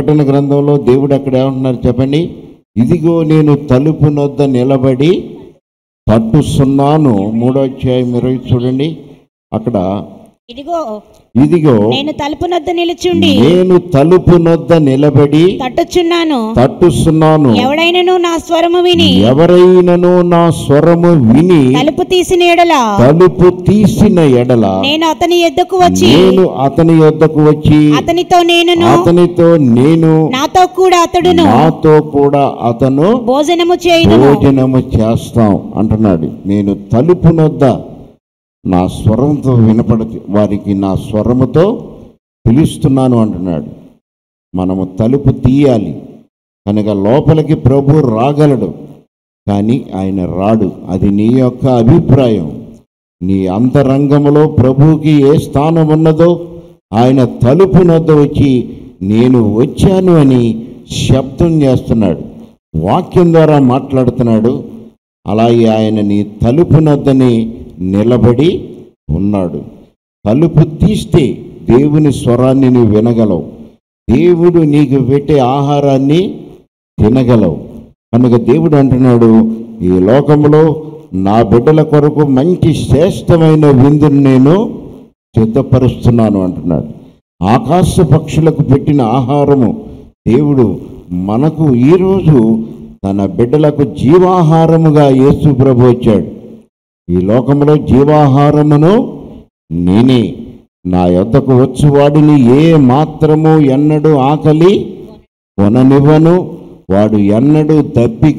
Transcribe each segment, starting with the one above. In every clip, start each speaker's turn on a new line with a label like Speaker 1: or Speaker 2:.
Speaker 1: ప్రకటన గ్రంథంలో దేవుడు అక్కడ ఏమంటున్నారు చెప్పండి ఇదిగో నేను తలుపు నొద్ద నిలబడి తట్టుస్తున్నాను మూడో అధ్యాయం ఇరవై చూడండి అక్కడ
Speaker 2: ఇదిగో
Speaker 1: ఇదిగో
Speaker 2: నేను తలుపు నొద్ద నిలుచుండి
Speaker 1: నేను తలుపు నొద్ద నిలబడి
Speaker 2: తట్టుచున్నాను
Speaker 1: తట్టుస్తున్నాను
Speaker 2: ఎవడైనను నా స్వరము విని
Speaker 1: ఎవరైనను నా స్వరము విని
Speaker 2: తలుపు తీసిన ఎడల
Speaker 1: తలుపు తీసిన ఎడల
Speaker 2: నేను అతని ఎద్దకు వచ్చి
Speaker 1: నేను అతని యొద్దకు వచ్చి
Speaker 2: అతనితో నేనును
Speaker 1: అతనితో నేను
Speaker 2: నాతో కూడా అతడును
Speaker 1: నాతో కూడా అతను
Speaker 2: భోజనము చేయుదుము
Speaker 1: భోజనము చేస్తాం అంటున్నాడు నేను తలుపు నొద్ద నా స్వరంతో వినపడతి వారికి నా స్వరముతో పిలుస్తున్నాను అంటున్నాడు మనము తలుపు తీయాలి కనుక లోపలికి ప్రభు రాగలడు కానీ ఆయన రాడు అది నీ యొక్క అభిప్రాయం నీ అంతరంగములో ప్రభువుకి ఏ స్థానం ఉన్నదో ఆయన తలుపు నొద్ద వచ్చి నేను వచ్చాను అని శబ్దం చేస్తున్నాడు వాక్యం ద్వారా మాట్లాడుతున్నాడు అలాగే ఆయన నీ తలుపు నొద్దని నిలబడి ఉన్నాడు తలుపు తీస్తే దేవుని స్వరాన్ని నువ్వు వినగలవు దేవుడు నీకు పెట్టే ఆహారాన్ని తినగలవు కనుక దేవుడు అంటున్నాడు ఈ లోకంలో నా బిడ్డల కొరకు మంచి శ్రేష్టమైన విందును నేను సిద్ధపరుస్తున్నాను అంటున్నాడు ఆకాశ పక్షులకు పెట్టిన ఆహారము దేవుడు మనకు ఈరోజు తన బిడ్డలకు జీవాహారముగా యేసు ప్రభు వచ్చాడు ఈ లోకంలో జీవాహారమును నేనే నా యొద్దకు వచ్చువాడిని ఏ మాత్రము ఎన్నడూ ఆకలి కొననివ్వను వాడు ఎన్నడూ దప్పిక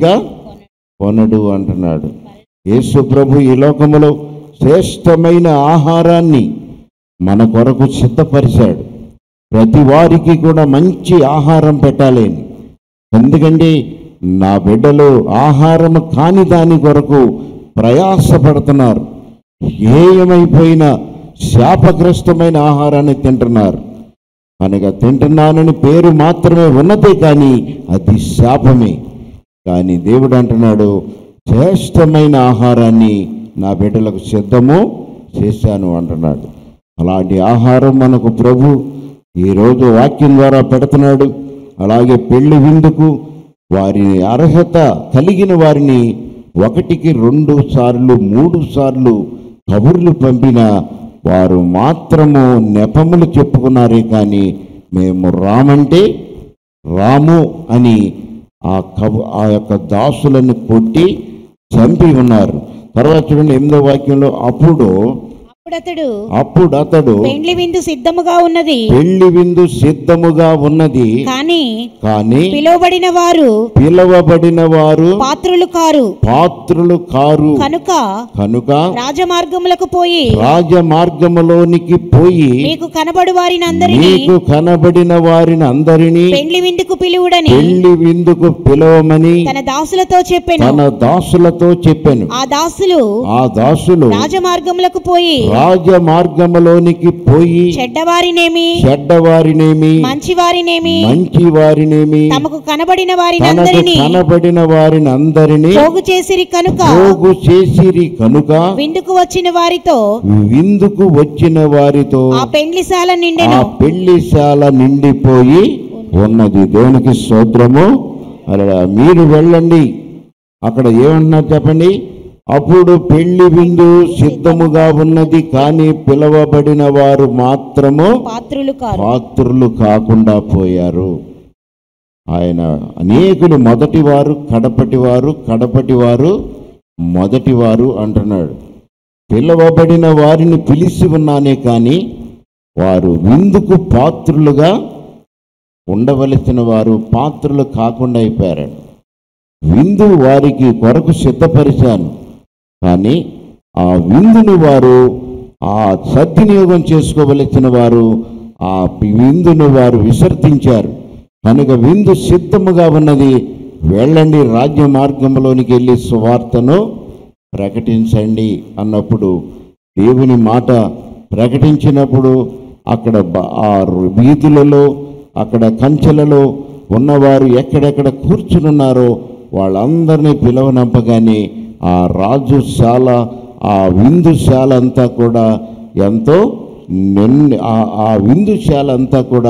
Speaker 1: కొనడు అంటున్నాడు యేసు ప్రభు ఈ లోకములో శ్రేష్టమైన ఆహారాన్ని మన కొరకు సిద్ధపరిచాడు ప్రతి వారికి కూడా మంచి ఆహారం పెట్టాలి అని. ఎందుకంటే నా బిడ్డలు ఆహారం కాని దాని కొరకు ప్రయాసపడుతున్నారు ఏయమైపోయిన శాపగ్రస్తమైన ఆహారాన్ని తింటున్నారు కనుక తింటున్నానని పేరు మాత్రమే ఉన్నదే కానీ అది శాపమే కానీ దేవుడు అంటున్నాడు శ్రేష్టమైన ఆహారాన్ని నా బిడ్డలకు సిద్ధము చేశాను అంటున్నాడు అలాంటి ఆహారం మనకు ప్రభు ఈరోజు వాక్యం ద్వారా పెడుతున్నాడు అలాగే పెళ్లి విందుకు వారి అర్హత కలిగిన వారిని ఒకటికి రెండు సార్లు మూడు సార్లు కబుర్లు పంపిన వారు మాత్రము నెపములు చెప్పుకున్నారే కానీ మేము రామంటే రాము అని ఆ కబు ఆ యొక్క దాసులను కొట్టి చంపి ఉన్నారు తర్వాత చూడండి ఎనిమిదో వాక్యంలో అప్పుడు
Speaker 2: అప్పుడతడు
Speaker 1: అప్పుడు అతడు
Speaker 2: పెండ్లి విందు సిద్ధముగా ఉన్నది
Speaker 1: పెళ్లి విందు సిద్ధముగా ఉన్నది
Speaker 2: కానీ
Speaker 1: కానీ
Speaker 2: పిలువబడిన వారు
Speaker 1: పిలవబడిన వారు
Speaker 2: పాత్రులు కారు
Speaker 1: పాత్రులు కారు
Speaker 2: కనుక
Speaker 1: కనుక
Speaker 2: రాజమార్గములకు పోయి
Speaker 1: రాజమార్గములోనికి పోయి
Speaker 2: మీకు కనబడు వారిని అందరినీ
Speaker 1: నీకు కనబడిన వారిని అందరినీ
Speaker 2: పెండ్లి విందుకు పిలువుడని
Speaker 1: పెళ్లి విందుకు పిలవమని
Speaker 2: తన దాసులతో చెప్పెను
Speaker 1: తన దాసులతో చెప్పాను
Speaker 2: ఆ దాసులు
Speaker 1: ఆ దాసులు
Speaker 2: రాజమార్గములకు పోయి
Speaker 1: రాజమార్గములోనికి పోయి
Speaker 2: చెడ్డవారినేమి
Speaker 1: చెడ్డవారినేమి
Speaker 2: మంచివారినేమి
Speaker 1: మంచి వారినేమి
Speaker 2: తమకు కనబడిన వారిని
Speaker 1: తనకు
Speaker 2: అందరినీ
Speaker 1: కనబడిన వారిని అందరినీ
Speaker 2: పోగు చేసిరి కనుక
Speaker 1: పోగు చేసిరి కనుక
Speaker 2: విందుకు వచ్చిన వారితో
Speaker 1: విందుకు వచ్చిన వారితో
Speaker 2: ఆ పెండ్లిశాల
Speaker 1: ఆ
Speaker 2: నిండెను
Speaker 1: పెళ్లిశాల నిండిపోయి ఉన్నది దేవునికి స్తోత్రము అలా మీరు వెళ్ళండి అక్కడ ఏమంటున్నారు చెప్పండి అప్పుడు పెళ్లి విందు సిద్ధముగా ఉన్నది కానీ పిలవబడిన వారు మాత్రము
Speaker 2: పాత్రులు కారు
Speaker 1: పాత్రులు కాకుండా పోయారు ఆయన అనేకులు మొదటివారు కడపటివారు కడపటివారు మొదటివారు అంటున్నాడు పిలవబడిన వారిని పిలిచి ఉన్నానే కానీ వారు విందుకు పాత్రులుగా ఉండవలసిన వారు పాత్రులు కాకుండా అయిపోయారు విందు వారికి కొరకు సిద్ధపరిచాను కానీ ఆ విందుని వారు ఆ సద్వినియోగం చేసుకోవలసిన వారు ఆ విందును వారు విసర్జించారు కనుక విందు సిద్ధముగా ఉన్నది వెళ్ళండి రాజ్య మార్గంలోనికి వెళ్ళి సువార్తను ప్రకటించండి అన్నప్పుడు దేవుని మాట ప్రకటించినప్పుడు అక్కడ బ- ఆ వీధులలో అక్కడ కంచెలలో ఉన్నవారు ఎక్కడెక్కడ కూర్చునున్నారో వాళ్ళందరినీ పిలవనంపగానే ఆ రాజుశాల ఆ విందుశాల అంతా కూడా ఎంతో నిండి ఆ ఆ విందుశాల అంతా కూడా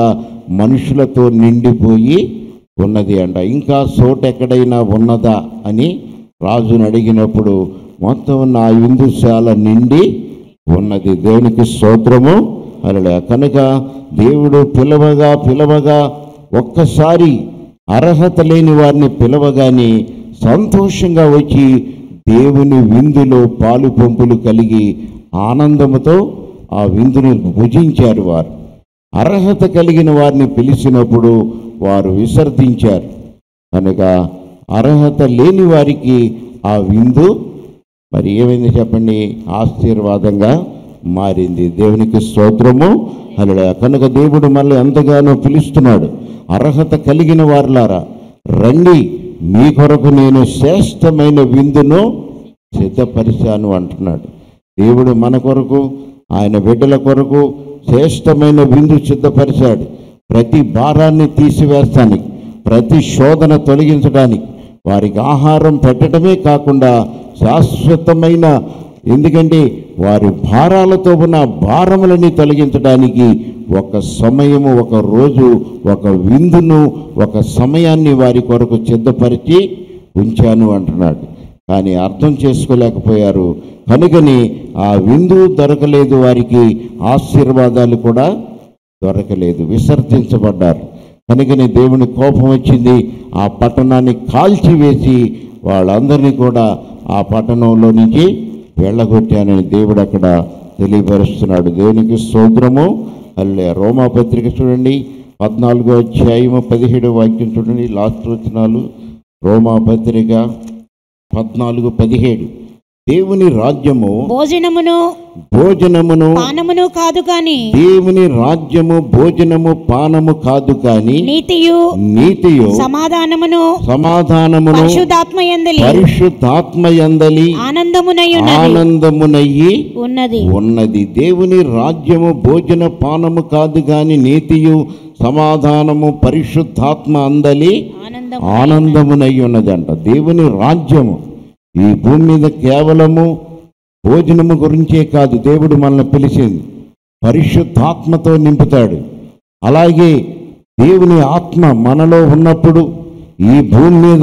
Speaker 1: మనుషులతో నిండిపోయి ఉన్నది అంట ఇంకా చోట ఎక్కడైనా ఉన్నదా అని రాజుని అడిగినప్పుడు మొత్తం నా విందుశాల నిండి ఉన్నది దేవునికి స్తోత్రము అలా కనుక దేవుడు పిలవగా పిలవగా ఒక్కసారి అర్హత లేని వారిని పిలవగానే సంతోషంగా వచ్చి దేవుని విందులో పాలు పంపులు కలిగి ఆనందముతో ఆ విందును భుజించారు వారు అర్హత కలిగిన వారిని పిలిచినప్పుడు వారు విసర్జించారు కనుక అర్హత లేని వారికి ఆ విందు మరి ఏమైంది చెప్పండి ఆశీర్వాదంగా మారింది దేవునికి స్తోత్రము అలా కనుక దేవుడు మళ్ళీ ఎంతగానో పిలుస్తున్నాడు అర్హత కలిగిన వారులారా రండి మీ కొరకు నేను శ్రేష్టమైన విందును సిద్ధపరిచాను అంటున్నాడు దేవుడు మన కొరకు ఆయన బిడ్డల కొరకు శ్రేష్టమైన విందు సిద్ధపరిచాడు ప్రతి భారాన్ని తీసివేస్తానికి ప్రతి శోధన తొలగించడానికి వారికి ఆహారం పెట్టడమే కాకుండా శాశ్వతమైన ఎందుకంటే వారి భారాలతో ఉన్న భారములని తొలగించడానికి ఒక సమయము ఒక రోజు ఒక విందును ఒక సమయాన్ని వారి కొరకు సిద్ధపరిచి ఉంచాను అంటున్నాడు కానీ అర్థం చేసుకోలేకపోయారు కనుకని ఆ విందు దొరకలేదు వారికి ఆశీర్వాదాలు కూడా దొరకలేదు విసర్జించబడ్డారు కనుకని దేవుని కోపం వచ్చింది ఆ పట్టణాన్ని కాల్చివేసి వాళ్ళందరినీ కూడా ఆ పట్టణంలో నుంచి వెళ్ళగొట్టానని దేవుడు అక్కడ తెలియపరుస్తున్నాడు దేవునికి స్తోత్రము అల్లే రోమా పత్రిక చూడండి పద్నాలుగో అధ్యాయము పదిహేడు వాక్యం చూడండి లాస్ట్ వచనాలు రోమా పత్రిక పద్నాలుగు పదిహేడు దేవుని రాజ్యము
Speaker 2: భోజనమును
Speaker 1: భోజనమును
Speaker 2: పానమును కాదు కాని
Speaker 1: దేవుని రాజ్యము భోజనము పానము కాదు కాని
Speaker 2: నీతియు
Speaker 1: నీతియు
Speaker 2: సమాధానమును
Speaker 1: సమాధానమును
Speaker 2: పరిశుద్ధాత్మ యందలి
Speaker 1: పరిశుద్ధాత్మయందలి
Speaker 2: ఆనందమునయున్నది
Speaker 1: ఆనందమునయ్యి
Speaker 2: ఉన్నది
Speaker 1: ఉన్నది దేవుని రాజ్యము భోజన పానము కాదు గాని నీతియు సమాధానము పరిశుద్ధాత్మ అందలి
Speaker 2: ఆనందం
Speaker 1: ఆనందమునై ఉన్నదంట దేవుని రాజ్యము ఈ భూమి మీద కేవలము భోజనము గురించే కాదు దేవుడు మనల్ని పిలిచింది పరిశుద్ధాత్మతో నింపుతాడు అలాగే దేవుని ఆత్మ మనలో ఉన్నప్పుడు ఈ భూమి మీద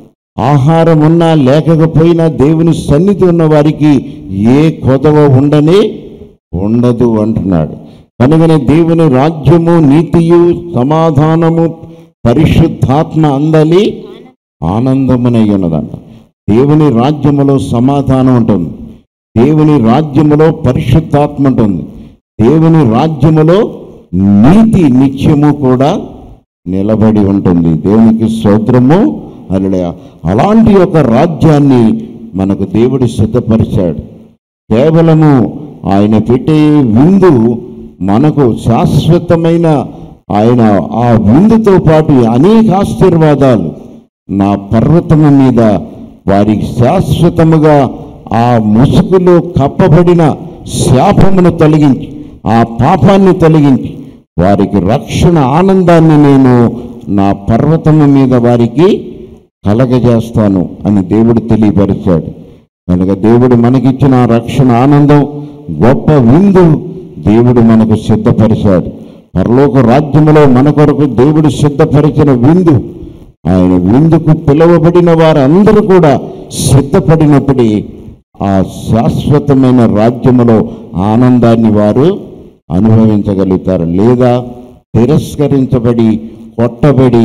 Speaker 1: ఆహారం ఉన్నా లేకపోయినా దేవుని సన్నిధి ఉన్న వారికి ఏ కొదవ ఉండని ఉండదు అంటున్నాడు కనుకనే దేవుని రాజ్యము నీతియు సమాధానము పరిశుద్ధాత్మ అందలి ఆనందమునై ఉన్నదంట దేవుని రాజ్యములో సమాధానం ఉంటుంది దేవుని రాజ్యములో పరిశుద్ధాత్మ ఉంటుంది దేవుని రాజ్యములో నీతి నిత్యము కూడా నిలబడి ఉంటుంది దేవునికి స్తోత్రము అలడయ అలాంటి ఒక రాజ్యాన్ని మనకు దేవుడు సిద్ధపరిచాడు కేవలము ఆయన పెట్టే విందు మనకు శాశ్వతమైన ఆయన ఆ విందుతో పాటు అనేక ఆశీర్వాదాలు నా పర్వతము మీద వారికి శాశ్వతముగా ఆ ముసుగులో కప్పబడిన శాపమును తొలగించి ఆ పాపాన్ని తొలగించి వారికి రక్షణ ఆనందాన్ని నేను నా పర్వతము మీద వారికి కలగజేస్తాను అని దేవుడు తెలియపరిచాడు కనుక దేవుడు మనకిచ్చిన ఆ రక్షణ ఆనందం గొప్ప విందు దేవుడు మనకు సిద్ధపరిచాడు పరలోక రాజ్యములో మన కొరకు దేవుడు సిద్ధపరిచిన విందు ఆయన విందుకు పిలువబడిన వారందరూ కూడా సిద్ధపడినప్పుడే ఆ శాశ్వతమైన రాజ్యములో ఆనందాన్ని వారు అనుభవించగలుగుతారు లేదా తిరస్కరించబడి కొట్టబడి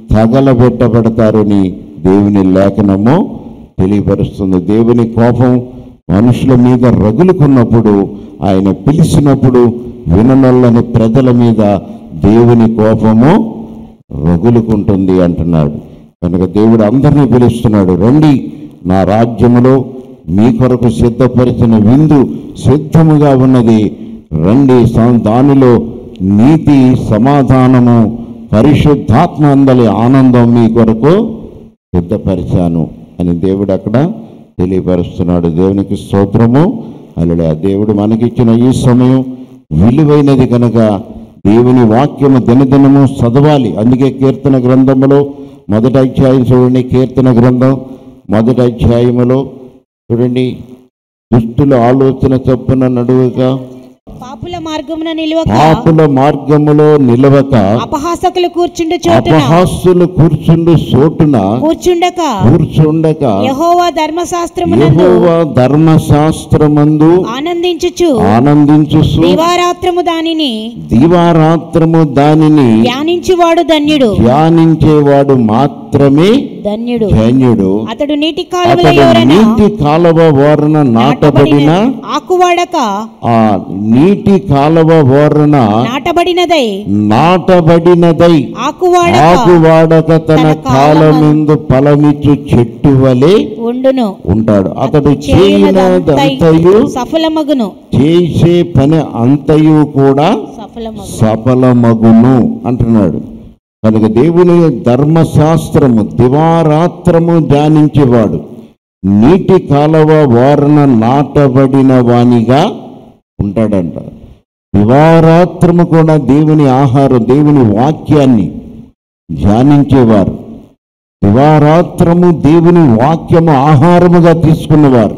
Speaker 1: తగలబెట్టబడతారని దేవుని లేఖనము తెలియపరుస్తుంది దేవుని కోపం మనుషుల మీద రగులుకున్నప్పుడు ఆయన పిలిచినప్పుడు విననొల్లని ప్రజల మీద దేవుని కోపము రగులుకుంటుంది అంటున్నాడు కనుక దేవుడు అందరినీ పిలుస్తున్నాడు రండి నా రాజ్యములో మీ కొరకు సిద్ధపరిచిన విందు సిద్ధముగా ఉన్నది రండి సా- దానిలో నీతి సమాధానము పరిశుద్ధాత్మ అందలి ఆనందం మీ కొరకు సిద్ధపరిచాను అని దేవుడు అక్కడ తెలియపరుస్తున్నాడు దేవునికి స్తోత్రము అలా దేవుడు మనకిచ్చిన ఈ సమయం విలువైనది కనుక దేవుని వాక్యము దినదినము చదవాలి అందుకే కీర్తన గ్రంథములో మొదటి అధ్యాయం చూడండి కీర్తన గ్రంథం మొదటి అధ్యాయములో చూడండి దుష్టుల ఆలోచన చొప్పున నడువక
Speaker 2: పాపుల మార్గమున నిలువక
Speaker 1: పాపుల మార్గములో నిలవక
Speaker 2: అపహాసకులు కూర్చుండు చోటున
Speaker 1: అపహాస్యులు కూర్చుండు చోటున
Speaker 2: కూర్చుండక
Speaker 1: కూర్చుండక
Speaker 2: యహోవా ధర్మశాస్త్రమునందు
Speaker 1: యెహోవా ధర్మశాస్త్రమందు
Speaker 2: ఆనందించుచు
Speaker 1: ఆనందించు
Speaker 2: దివారాత్రము దానిని
Speaker 1: దివారాత్రము దానిని
Speaker 2: ధ్యానించువాడు ధన్యుడు
Speaker 1: ధ్యానించేవాడు మాత్రమే
Speaker 2: ధన్యుడు
Speaker 1: ధన్యుడు
Speaker 2: అతడు నీటి కాలువల
Speaker 1: అతడు
Speaker 2: ఎవరైనా
Speaker 1: నీటి కాలువ ఓరన నాటబడిన
Speaker 2: ఆకువాడక
Speaker 1: ఆ నీటి కాలువ ఓరన
Speaker 2: నాటబడినదై
Speaker 1: నాటబడినదై
Speaker 2: ఆకువాడక
Speaker 1: ఆకువాడక తన
Speaker 2: తన
Speaker 1: కాలమిందు ఫలమిచ్చు చెట్టు వలె
Speaker 2: ఉండును
Speaker 1: ఉంటాడు అతడు చేయనదంతయు
Speaker 2: చేయనదంతయు సఫలమగును
Speaker 1: చేసే పని అంతయు కూడా
Speaker 2: సఫలమగు
Speaker 1: సఫలమగును అంటున్నాడు కనుక దేవుని ధర్మశాస్త్రము దివారాత్రము ధ్యానించేవాడు నీటి కాలవ వారన నాటబడిన వానిగా ఉంటాడంట దివారాత్రము కూడా దేవుని ఆహారం దేవుని వాక్యాన్ని ధ్యానించేవారు దివారాత్రము దేవుని వాక్యము ఆహారముగా తీసుకున్నవారు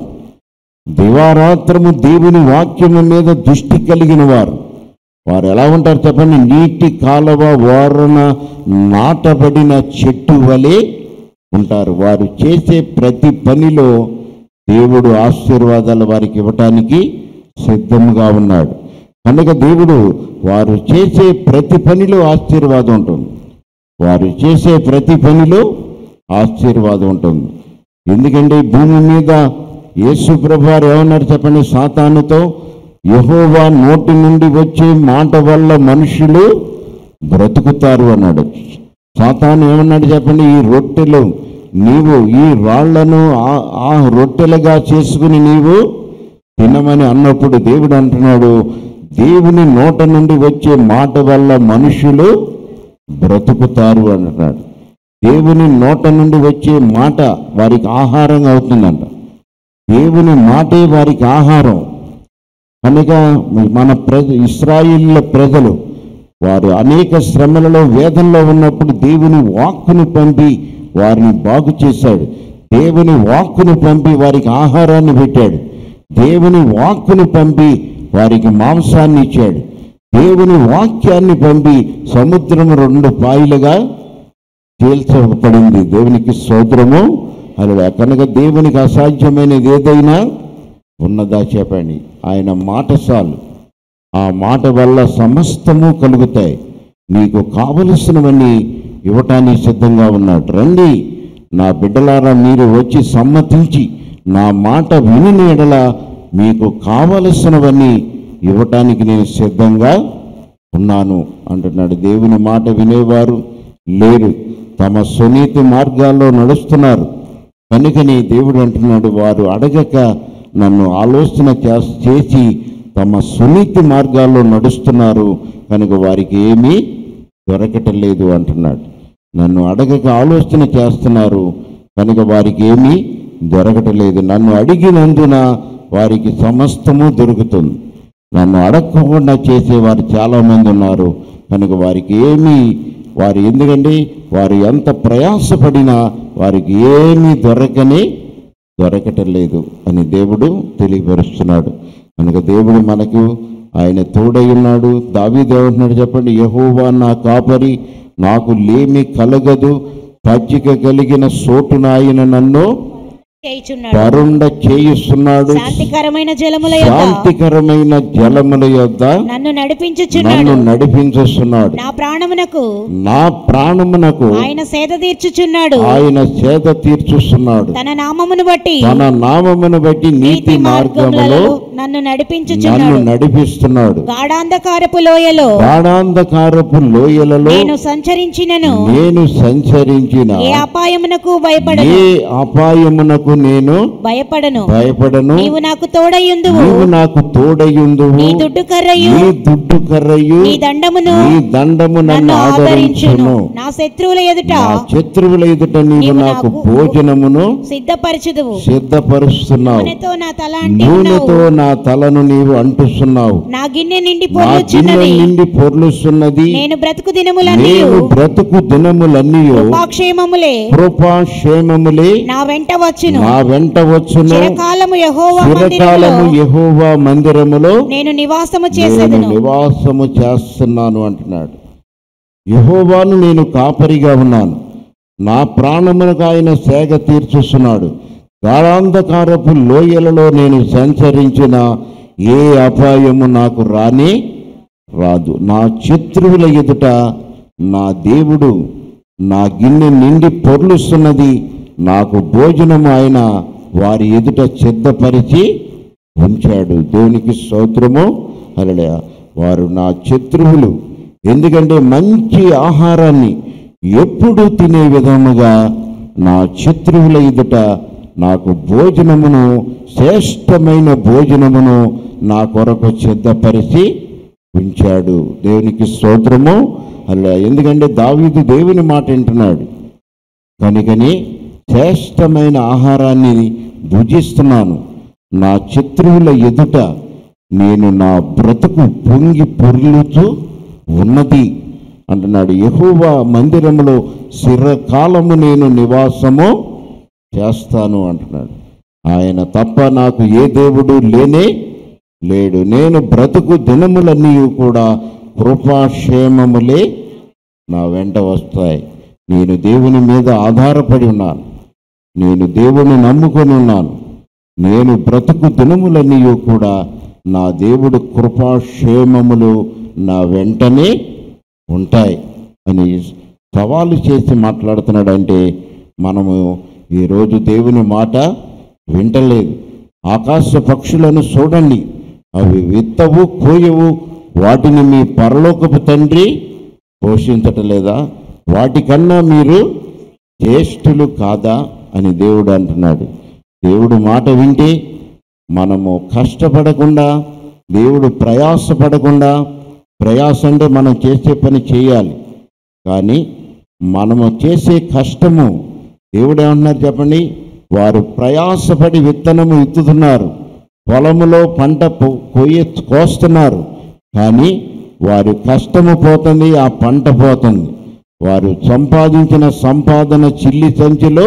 Speaker 1: దివారాత్రము దేవుని వాక్యము మీద దృష్టి కలిగిన వారు వారు ఎలా ఉంటారు చెప్పండి నీటి కాలువ వారన నాటబడిన చెట్టు వలె ఉంటారు వారు చేసే ప్రతి పనిలో దేవుడు ఆశీర్వాదాలు వారికి ఇవ్వటానికి సిద్ధంగా ఉన్నాడు కనుక దేవుడు వారు చేసే ప్రతి పనిలో ఆశీర్వాదం ఉంటుంది వారు చేసే ప్రతి పనిలో ఆశీర్వాదం ఉంటుంది ఎందుకంటే ఈ భూమి మీద యేసు ప్రభువారు ఏమన్నారు చెప్పండి సాతానుతో యెహోవా నోటి నుండి వచ్చే మాట వల్ల మనుషులు బ్రతుకుతారు అన్నాడు సాతాను ఏమన్నాడు చెప్పండి ఈ రొట్టెలు నీవు ఈ రాళ్లను ఆ- ఆ రొట్టెలుగా చేసుకుని నీవు తినమని అన్నప్పుడు దేవుడు అంటున్నాడు దేవుని నోట నుండి వచ్చే మాట వల్ల మనుషులు బ్రతుకుతారు అంటున్నాడు దేవుని నోట నుండి వచ్చే మాట వారికి ఆహారం అవుతుందంట దేవుని మాటే వారికి ఆహారం కనుక మన ప్రజ ఇస్రాయిల్ల ప్రజలు వారు అనేక శ్రమలలో వేదనలో ఉన్నప్పుడు దేవుని వాక్కును పంపి వారిని బాగు చేశాడు దేవుని వాక్కును పంపి వారికి ఆహారాన్ని పెట్టాడు దేవుని వాక్కును పంపి వారికి మాంసాన్ని ఇచ్చాడు దేవుని వాక్యాన్ని పంపి సముద్రం రెండు పాయలుగా తేల్చబడింది దేవునికి స్తోత్రము అలా కనుక దేవునికి అసాధ్యమైనది ఏదైనా ఉన్నదా చెప్పండి ఆయన మాట చాలు ఆ మాట వల్ల సమస్తము కలుగుతాయి నీకు కావలసినవన్నీ ఇవ్వటానికి సిద్ధంగా ఉన్నాడు రండి నా బిడ్డలారా మీరు వచ్చి సమ్మతించి నా మాట విని ఎడల మీకు కావలసినవన్నీ ఇవ్వటానికి నేను సిద్ధంగా ఉన్నాను అంటున్నాడు దేవుని మాట వినేవారు లేరు తమ సునీతి మార్గాల్లో నడుస్తున్నారు కనుకని దేవుడు అంటున్నాడు వారు అడగక నన్ను ఆలోచన చేస్- చేసి తమ సునీతి మార్గాల్లో నడుస్తున్నారు కనుక వారికి ఏమీ దొరకటం లేదు అంటున్నాడు నన్ను అడగక ఆలోచన చేస్తున్నారు కనుక వారికి ఏమీ దొరకటం లేదు నన్ను అడిగినందున వారికి సమస్తము దొరుకుతుంది నన్ను అడగకుండా చేసేవారు చాలామంది ఉన్నారు కనుక వారికి ఏమీ వారు ఎందుకంటే వారు ఎంత ప్రయాసపడినా వారికి ఏమీ దొరకని దొరకటం లేదు అని దేవుడు తెలియపరుస్తున్నాడు కనుక దేవుడు మనకు ఆయన తోడై ఉన్నాడు దావీదు ఏమంటున్నాడు చెప్పండి యహోవా నా కాపరి నాకు లేమి కలగదు పచ్చిక కలిగిన సోటున ఆయన నన్ను
Speaker 2: చేయుచున్నాడు
Speaker 1: పరుండ చేయిస్తున్నాడు
Speaker 2: శాంతికరమైన జలముల యొక్క
Speaker 1: శాంతికరమైన జలముల యొద్ద
Speaker 2: నన్ను నడిపించుచున్నాడు
Speaker 1: నన్ను నడిపించుస్తున్నాడు
Speaker 2: నా ప్రాణమునకు
Speaker 1: నా ప్రాణమునకు
Speaker 2: ఆయన సేద తీర్చుచున్నాడు
Speaker 1: ఆయన చేత తీర్చుస్తున్నాడు
Speaker 2: తన నామమును బట్టి
Speaker 1: తన నామమును బట్టి నీతి మార్గములో
Speaker 2: నన్ను
Speaker 1: నన్ను
Speaker 2: నడిపించుచున్నాడు
Speaker 1: నడిపిస్తున్నాడు
Speaker 2: గాఢాంధకారపు లోయలో
Speaker 1: గాఢాంధకారపు లోయలలో
Speaker 2: నేను సంచరించినను
Speaker 1: నేను సంచరించిన
Speaker 2: ఏ అపాయమునకు భయపడను
Speaker 1: ఏ అపాయమునకు నేను
Speaker 2: భయపడను
Speaker 1: భయపడను
Speaker 2: నీవు నాకు తోడయుందువు
Speaker 1: నీవు నాకు తోడయుందువు
Speaker 2: నీ దుడ్డు కర్రయు
Speaker 1: నీ దుడ్డు కర్రయు
Speaker 2: నీ దండమును
Speaker 1: నీ దండము నన్ను
Speaker 2: నన్ను ఆదరించును
Speaker 1: ఆదరించును
Speaker 2: నా శత్రువుల ఎదుట
Speaker 1: నా శత్రువుల ఎదుట నీవు
Speaker 2: నీవు
Speaker 1: నాకు
Speaker 2: నాకు
Speaker 1: భోజనమును
Speaker 2: సిద్ధపరచుదువు
Speaker 1: సిద్ధపరుస్తున్నావు
Speaker 2: నూనెతో నా తల అంటి
Speaker 1: నూనెతో
Speaker 2: ఉన్నావు
Speaker 1: నా తలను నీవు అంటుస్తున్నావు
Speaker 2: నా గిన్నె నిండి
Speaker 1: నా గిన్నె
Speaker 2: పొర్లుచున్నది
Speaker 1: నిండి పొర్లుస్తున్నది
Speaker 2: నేను బ్రతుకు దినములన్నీ
Speaker 1: నేను బ్రతుకు దినములన్నీ
Speaker 2: కృపాక్షేమములే
Speaker 1: కృపాక్షేమములే
Speaker 2: నా వెంట వచ్చును
Speaker 1: నా వెంట వచ్చును
Speaker 2: చిరకాలము యెహోవా
Speaker 1: చిరకాలము
Speaker 2: మందిరములో
Speaker 1: యెహోవా మందిరములో
Speaker 2: నేను నివాసము
Speaker 1: నేను
Speaker 2: చేసేదను
Speaker 1: నివాసము చేస్తున్నాను అంటున్నాడు యెహోవాను నేను కాపరిగా ఉన్నాను నా ప్రాణమునకు ఆయన సేగ తీర్చుస్తున్నాడు గాఢాంధకారపు లోయలలో నేను సంచరించిన ఏ అపాయము నాకు రాని రాదు నా శత్రువుల ఎదుట నా దేవుడు నా గిన్నె నిండి పొర్లుస్తున్నది నాకు భోజనం ఆయన వారి ఎదుట సిద్ధపరిచి ఉంచాడు దేవునికి స్తోత్రము అలడే వారు నా శత్రువులు ఎందుకంటే మంచి ఆహారాన్ని ఎప్పుడు తినే విధముగా నా శత్రువుల ఎదుట నాకు భోజనమును శ్రేష్టమైన భోజనమును నా కొరకు సిద్ధపరిచి ఉంచాడు దేవునికి స్తోత్రము అలా ఎందుకంటే దావీదు దేవుని మాట వింటున్నాడు కనుకని శ్రేష్టమైన ఆహారాన్ని భుజిస్తున్నాను నా శత్రువుల ఎదుట నేను నా బ్రతుకు పొంగి పొర్లుతూ ఉన్నది అంటున్నాడు యెహోవా మందిరములో చిరకాలము నేను నివాసము చేస్తాను అంటున్నాడు ఆయన తప్ప నాకు ఏ దేవుడు లేనే లేడు నేను బ్రతుకు దినములన్నీ కూడా కృపాక్షేమములే నా వెంట వస్తాయి నేను దేవుని మీద ఆధారపడి ఉన్నాను నేను దేవుని నమ్ముకొని ఉన్నాను నేను బ్రతుకు దినములన్నీ కూడా నా దేవుడు కృపాక్షేమములు నా వెంటనే ఉంటాయి అని సవాలు చేసి మాట్లాడుతున్నాడంటే మనము ఈరోజు దేవుని మాట వింటలేదు ఆకాశ పక్షులను చూడండి అవి విత్తవు కోయవు వాటిని మీ పరలోకపు తండ్రి పోషించటలేదా వాటికన్నా మీరు జ్యేష్ఠులు కాదా అని దేవుడు అంటున్నాడు దేవుడు మాట వింటే మనము కష్టపడకుండా దేవుడు ప్రయాసపడకుండా ప్రయాస అంటే మనం చేసే పని చేయాలి కానీ మనము చేసే కష్టము దేవుడు ఏమంటున్నారు చెప్పండి వారు ప్రయాసపడి విత్తనము విత్తుతున్నారు పొలములో పంట పొ- కొయ్య కోస్తున్నారు కానీ వారి కష్టము పోతుంది ఆ పంట పోతుంది వారు సంపాదించిన సంపాదన చిల్లి సంచిలో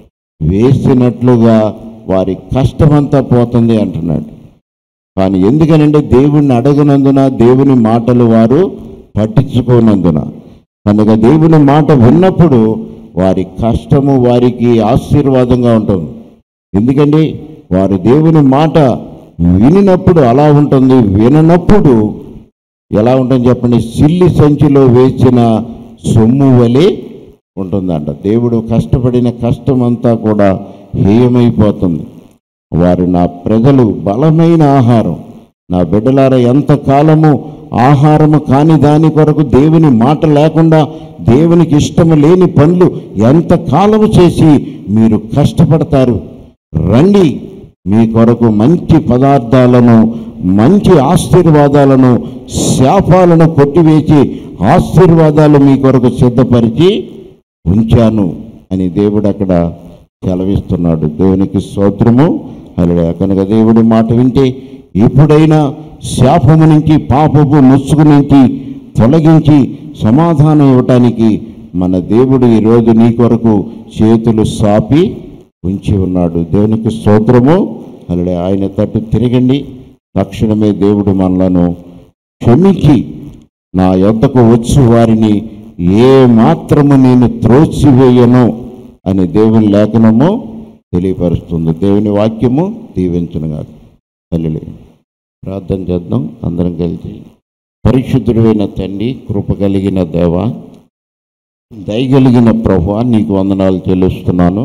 Speaker 1: వేసినట్లుగా వారి కష్టమంతా పోతుంది అంటున్నాడు కానీ ఎందుకనంటే దేవుణ్ణి అడగనందున దేవుని మాటలు వారు పట్టించుకోనందున కనుక దేవుని మాట విన్నప్పుడు వారి కష్టము వారికి ఆశీర్వాదంగా ఉంటుంది ఎందుకండి వారు దేవుని మాట వినినప్పుడు అలా ఉంటుంది విననప్పుడు ఎలా ఉంటుంది చెప్పండి సిల్లి సంచిలో వేసిన సొమ్ము వలె ఉంటుందంట దేవుడు కష్టపడిన కష్టం అంతా కూడా హేయమైపోతుంది వారు నా ప్రజలు బలమైన ఆహారం నా బిడ్డలార ఎంతకాలము ఆహారము కాని దాని కొరకు దేవుని మాట లేకుండా దేవునికి ఇష్టము లేని పనులు ఎంతకాలము చేసి మీరు కష్టపడతారు రండి మీ కొరకు మంచి పదార్థాలను మంచి ఆశీర్వాదాలను శాపాలను కొట్టివేసి ఆశీర్వాదాలు మీ కొరకు సిద్ధపరిచి ఉంచాను అని దేవుడు అక్కడ సెలవిస్తున్నాడు దేవునికి స్తోత్రము అలా కనుక దేవుడి మాట వింటే ఎప్పుడైనా శాపము నుంచి పాపపు ముసుగు నుంచి తొలగించి సమాధానం ఇవ్వటానికి మన దేవుడు ఈరోజు నీ కొరకు చేతులు సాపి ఉంచి ఉన్నాడు దేవునికి స్తోత్రము అలా ఆయన తట్టు తిరగండి తక్షణమే దేవుడు మనలను క్షమించి నా యొద్దకు వచ్చు వారిని ఏ మాత్రము నేను త్రోసివేయను అని దేవుని లేఖనము తెలియపరుస్తుంది దేవుని వాక్యము దీవించునుగా తల్లి ప్రార్థన చేద్దాం అందరం కలిసి పరిశుద్ధుడైన తండ్రి కృప కలిగిన దేవ దయగలిగిన ప్రభు నీకు వందనాలు చెల్లిస్తున్నాను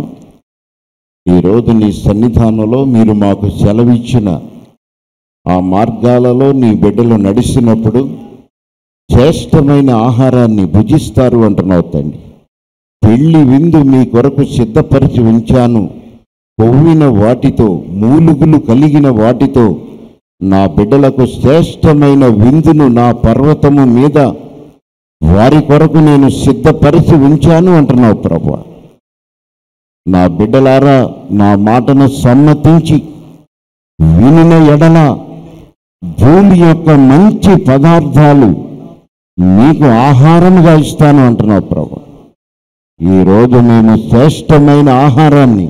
Speaker 1: ఈరోజు నీ సన్నిధానంలో మీరు మాకు సెలవిచ్చిన ఆ మార్గాలలో నీ బిడ్డలు నడిచినప్పుడు శ్రేష్టమైన ఆహారాన్ని భుజిస్తారు అంటున్నావు తండ్రి పెళ్లి విందు మీ కొరకు సిద్ధపరిచి ఉంచాను కొవ్విన వాటితో మూలుగులు కలిగిన వాటితో నా బిడ్డలకు శ్రేష్టమైన విందును నా పర్వతము మీద వారి కొరకు నేను సిద్ధపరిచి ఉంచాను అంటున్నావు ప్రభు నా బిడ్డలారా నా మాటను సమ్మతించి వినిన ఎడల భూమి యొక్క మంచి పదార్థాలు మీకు ఆహారముగా ఇస్తాను అంటున్నావు ప్రభు ఈరోజు మేము శ్రేష్టమైన ఆహారాన్ని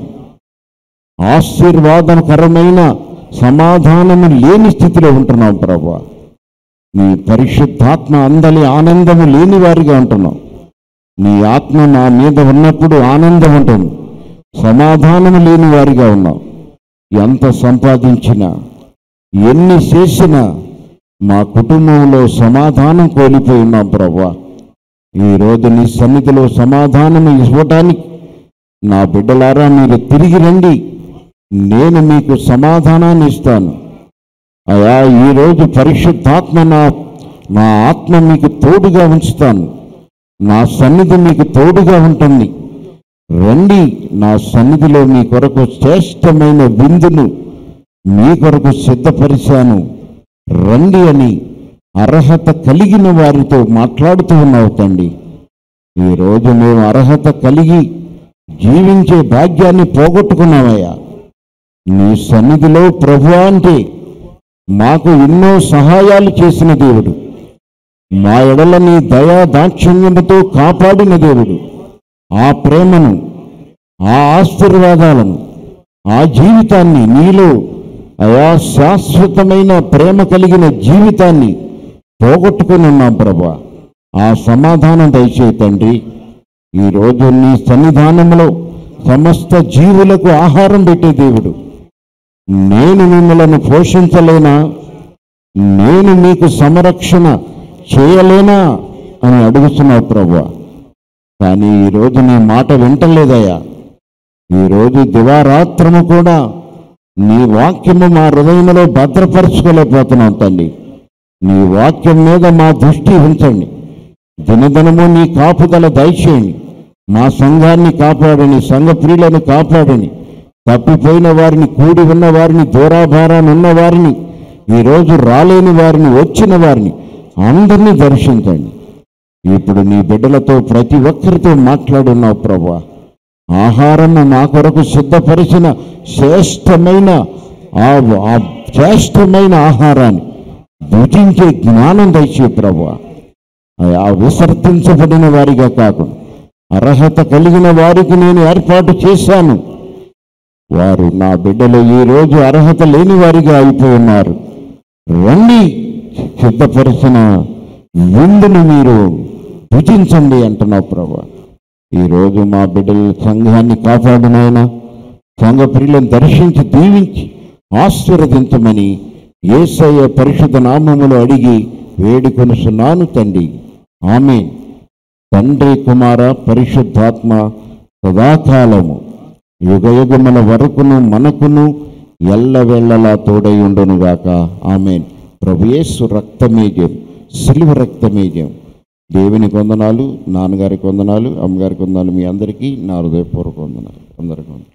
Speaker 1: ఆశీర్వాదకరమైన సమాధానము లేని స్థితిలో ఉంటున్నాం ప్రభు నీ పరిశుద్ధాత్మ అందలి ఆనందము లేని వారిగా ఉంటున్నాం నీ ఆత్మ నా మీద ఉన్నప్పుడు ఆనందం ఉంటుంది సమాధానము లేని వారిగా ఉన్నాం ఎంత సంపాదించినా ఎన్ని చేసినా మా కుటుంబంలో సమాధానం కోల్పోయి ఉన్నాం ప్రభా ఈరోజు నీ సన్నిధిలో సమాధానం ఇవ్వటానికి నా బిడ్డలారా మీరు తిరిగి రండి నేను మీకు సమాధానాన్ని ఇస్తాను అయా ఈరోజు పరిశుద్ధాత్మ నా నా ఆత్మ మీకు తోడుగా ఉంచుతాను నా సన్నిధి మీకు తోడుగా ఉంటుంది రండి నా సన్నిధిలో మీ కొరకు శ్రేష్టమైన విందును మీ కొరకు సిద్ధపరిచాను రండి అని అర్హత కలిగిన వారితో మాట్లాడుతూ ఉన్నావు తండ్రి ఈరోజు మేము అర్హత కలిగి జీవించే భాగ్యాన్ని పోగొట్టుకున్నామయ్యా నీ సన్నిధిలో ప్రభు అంటే మాకు ఎన్నో సహాయాలు చేసిన దేవుడు మా ఎడల నీ దయా దాక్షిణ్యముతో కాపాడిన దేవుడు ఆ ప్రేమను ఆ ఆశీర్వాదాలను ఆ జీవితాన్ని నీలో అయా శాశ్వతమైన ప్రేమ కలిగిన జీవితాన్ని పోగొట్టుకుని ఉన్నాం ప్రభా ఆ సమాధానం దయచేయి తండ్రి ఈరోజు నీ సన్నిధానంలో సమస్త జీవులకు ఆహారం పెట్టే దేవుడు నేను మిమ్మలను పోషించలేనా నేను మీకు సంరక్షణ చేయలేనా అని అడుగుతున్నావు ప్రభు కానీ ఈరోజు నీ మాట వింటలేదయ్యా ఈరోజు దివారాత్రము కూడా నీ వాక్యము మా హృదయంలో భద్రపరచుకోలేకపోతున్నాం తల్లి నీ వాక్యం మీద మా దృష్టి ఉంచండి దినదినము నీ కాపుదల దయచేయండి మా సంఘాన్ని కాపాడని సంఘ ప్రియులను కాపాడని తప్పిపోయిన వారిని కూడి ఉన్న వారిని దూరాభారాన్ని ఉన్న వారిని ఈరోజు రాలేని వారిని వచ్చిన వారిని అందరినీ దర్శించండి ఇప్పుడు నీ బిడ్డలతో ప్రతి ఒక్కరితో మాట్లాడున్నావు ప్రభా ఆహారము మా కొరకు సిద్ధపరిచిన శ్రేష్టమైన ఆ ఆ శ్రేష్టమైన ఆహారాన్ని భుజించే జ్ఞానం దయచే ప్రభా ఆ విసర్జించబడిన వారిగా కాకుండా అర్హత కలిగిన వారికి నేను ఏర్పాటు చేశాను వారు నా బిడ్డలు ఈ రోజు అర్హత లేని వారిగా అయిపోయి ఉన్నారు రండి సిద్ధపరిచిన విందుని మీరు భుజించండి అంటున్నావు ప్రభా ఈరోజు మా బిడ్డల సంఘాన్ని కాపాడునైనా సంఘ ప్రియులను దర్శించి దీవించి ఆశీర్వదించమని ఏసయ్య పరిశుద్ధ నామములు అడిగి వేడుకొనుచున్నాను తండ్రి ఆమె తండ్రి కుమార పరిశుద్ధాత్మ సదాకాలము యుగయుగముల వరకును మనకును ఎల్లవెల్లలా తోడై ఉండునుగాక ఆమెన్ ప్రభుయేసు రక్తమేజం సిలువ రక్తమేజం దేవునికి వందనాలు నాన్నగారికి వందనాలు అమ్మగారికి వందనాలు మీ అందరికీ నా హృదయపూర్వక వందనాలు అందరికీ వందనాలు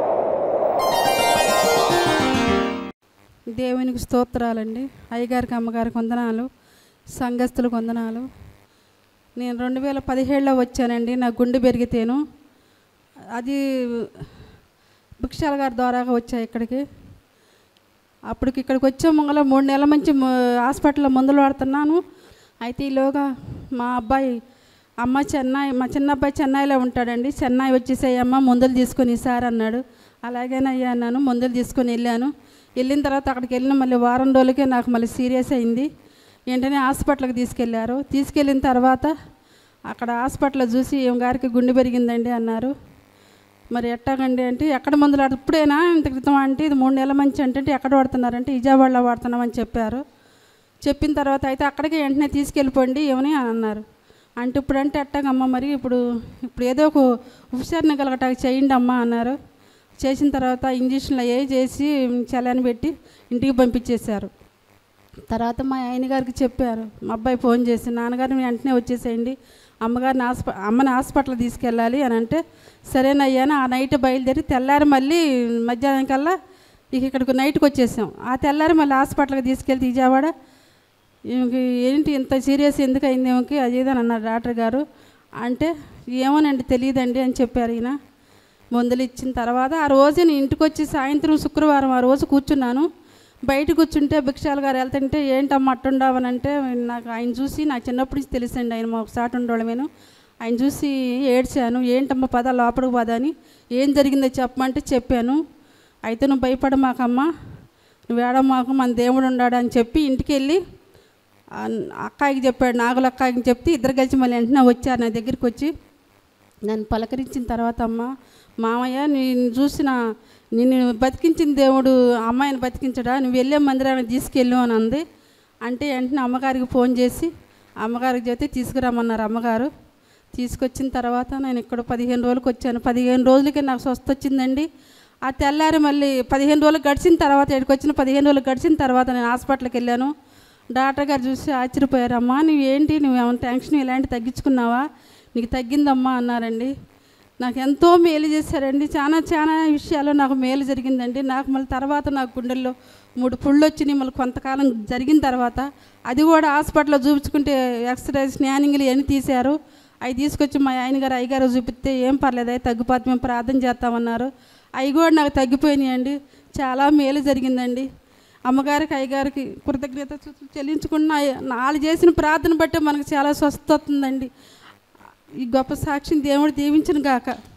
Speaker 3: దేవునికి స్తోత్రాలండి అయ్యగారికి అమ్మగారికి వందనాలు సంఘస్థులకు వందనాలు నేను రెండు వేల పదిహేడులో వచ్చానండి నా గుండె పెరిగితేను అది భిక్షాల గారి ద్వారాగా వచ్చా ఇక్కడికి అప్పటికి ఇక్కడికి వచ్చే ముంగల మూడు నెలల నుంచి మ- హాస్పిటల్లో మందులు వాడుతున్నాను అయితే ఈలోగా మా అబ్బాయి అమ్మ చెన్నై మా చిన్న అబ్బాయి చెన్నైలో ఉంటాడండి చెన్నై వచ్చేసేయమ్మ మందులు తీసుకొని సార్ అన్నాడు అలాగేనయ్యా అన్నాను మందులు తీసుకొని వెళ్ళాను వెళ్ళిన తర్వాత అక్కడికి వెళ్ళిన మళ్ళీ వారం రోజులకే నాకు మళ్ళీ సీరియస్ అయింది వెంటనే హాస్పిటల్కి తీసుకెళ్లారు తీసుకెళ్ళిన తర్వాత అక్కడ హాస్పిటల్లో చూసి ఏం గారికి గుండె పెరిగిందండి అన్నారు మరి ఎట్టాగండి అంటే ఎక్కడ మందులు వాడు ఇప్పుడేనా ఇంత క్రితం అంటే ఇది మూడు నెలల మంచి అంటే ఎక్కడ వాడుతున్నారంటే విజయవాడలో వాడుతున్నామని చెప్పారు చెప్పిన తర్వాత అయితే అక్కడికి వెంటనే తీసుకెళ్ళిపోండి ఏమని అని అన్నారు అంటే ఇప్పుడు అంటే ఎట్టాగమ్మా మరి ఇప్పుడు ఇప్పుడు ఏదో ఒక ఉపచారణ కలగటానికి చేయండి అమ్మా అన్నారు చేసిన తర్వాత ఇంజక్షన్లు అయ్యి చేసి చలని పెట్టి ఇంటికి పంపించేశారు తర్వాత మా ఆయన గారికి చెప్పారు మా అబ్బాయి ఫోన్ చేసి నాన్నగారిని వెంటనే వచ్చేసేయండి అమ్మగారిని హాస్ప అమ్మని హాస్పిటల్ తీసుకెళ్ళాలి అని అంటే సరేనయ్యాను ఆ నైట్ బయలుదేరి తెల్లారి మళ్ళీ మధ్యాహ్నం కల్లా ఇక ఇక్కడికి నైట్కి వచ్చేసాం ఆ తెల్లారి మళ్ళీ హాస్పిటల్కి తీసుకెళ్తే విజయవాడ ఈమెకి ఏంటి ఇంత సీరియస్ ఎందుకు అయింది ఏమకి అది ఇది అని అన్నారు డాక్టర్ గారు అంటే ఏమోనండి తెలియదండి అని చెప్పారు ఈయన మందులు ఇచ్చిన తర్వాత ఆ రోజు నేను ఇంటికి వచ్చి సాయంత్రం శుక్రవారం ఆ రోజు కూర్చున్నాను బయట కూర్చుంటే భిక్షాల గారు వెళ్తుంటే ఏంటమ్మా అట్టుండవని అంటే నాకు ఆయన చూసి నాకు చిన్నప్పటి నుంచి తెలుసండి ఆయన మా ఒకసారి ఉండోళమేను ఆయన చూసి ఏడ్చాను ఏంటమ్మా పద లోపలికి పద అని ఏం జరిగిందో చెప్పమంటే చెప్పాను అయితే నువ్వు భయపడమాకమ్మా నువ్వు ఏడమాకు మన దేవుడు ఉన్నాడు అని చెప్పి ఇంటికి వెళ్ళి ఆ అక్కాయికి చెప్పాడు నాగుల అక్కాయికి చెప్తే ఇద్దరు కలిసి మళ్ళీ వెంటనే వచ్చారు నా దగ్గరికి వచ్చి నన్ను పలకరించిన తర్వాత అమ్మ మామయ్య నేను చూసిన నిన్ను బతికించిన దేవుడు అమ్మాయిని బతికించడా నువ్వు వెళ్ళే మందిరానికి తీసుకెళ్ళు అని అంది అంటే వెంటనే అమ్మగారికి ఫోన్ చేసి అమ్మగారికి చెప్తే తీసుకురమ్మన్నారు అమ్మగారు తీసుకొచ్చిన తర్వాత నేను ఇక్కడ పదిహేను రోజులకు వచ్చాను పదిహేను రోజులకి నాకు స్వస్థ వచ్చిందండి ఆ తెల్లారి మళ్ళీ పదిహేను రోజులు గడిచిన తర్వాత ఇక్కడికి వచ్చిన పదిహేను రోజులు గడిచిన తర్వాత నేను హాస్పిటల్కి వెళ్ళాను డాక్టర్ గారు చూసి ఆశ్చర్యపోయారు అమ్మా నువ్వు ఏంటి నువ్వు ఏమైనా టెన్షన్ ఇలాంటి తగ్గించుకున్నావా నీకు తగ్గిందమ్మా అన్నారండి నాకు ఎంతో మేలు చేశారండి చాలా చాలా విషయాల్లో నాకు మేలు జరిగిందండి నాకు మళ్ళీ తర్వాత నాకు గుండెల్లో మూడు పుళ్ళు వచ్చినాయి మళ్ళీ కొంతకాలం జరిగిన తర్వాత అది కూడా హాస్పిటల్లో చూపించుకుంటే ఎక్స్రే స్నానింగ్లు ఇవన్నీ తీశారు అవి తీసుకొచ్చి మా ఆయన గారు అయ్యగారు చూపిస్తే ఏం పర్లేదు అవి తగ్గిపోతే మేము ప్రార్థన చేస్తామన్నారు అవి కూడా నాకు తగ్గిపోయినాయండి చాలా మేలు జరిగిందండి అమ్మగారికి అయ్యగారికి కృతజ్ఞత చెల్లించుకున్న వాళ్ళు చేసిన ప్రార్థన బట్టే మనకు చాలా స్వస్థ వస్తుందండి ఈ గొప్ప సాక్షిని దేవుడు దీవించిన గాక